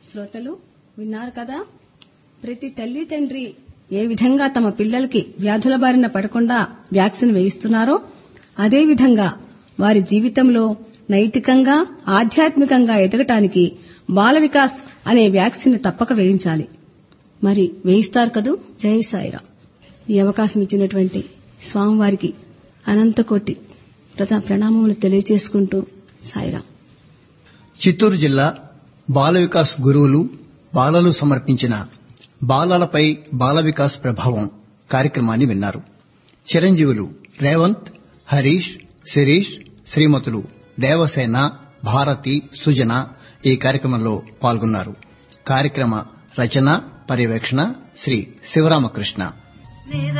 శ్రోతలు విన్నారు కదా ప్రతి తల్లి తండ్రి ఏ విధంగా తమ పిల్లలకి వ్యాధుల బారిన పడకుండా వ్యాక్సిన్ వేయిస్తున్నారో అదే విధంగా వారి జీవితంలో నైతికంగా ఆధ్యాత్మికంగా ఎదగటానికి బాల వికాస్ అనే వ్యాక్సిన్ తప్పక వేయించాలి మరి వేయిస్తారు కదూ జై సాయిరా ఈ అవకాశం ఇచ్చినటువంటి స్వామివారికి అనంతకోటి ప్రథమ ప్రణామములు తెలియజేసుకుంటూ సాయిరా చిత్తూరు జిల్లా బాల వికాస్ గురువులు బాలలు సమర్పించిన బాలలపై బాల వికాస్ ప్రభావం కార్యక్రమాన్ని విన్నారు చిరంజీవులు రేవంత్ హరీష్ శిరీష్ శ్రీమతులు దేవసేన భారతి సుజన ఈ కార్యక్రమంలో పాల్గొన్నారు కార్యక్రమ రచన పర్యవేక్షణ శ్రీ శివరామకృష్ణ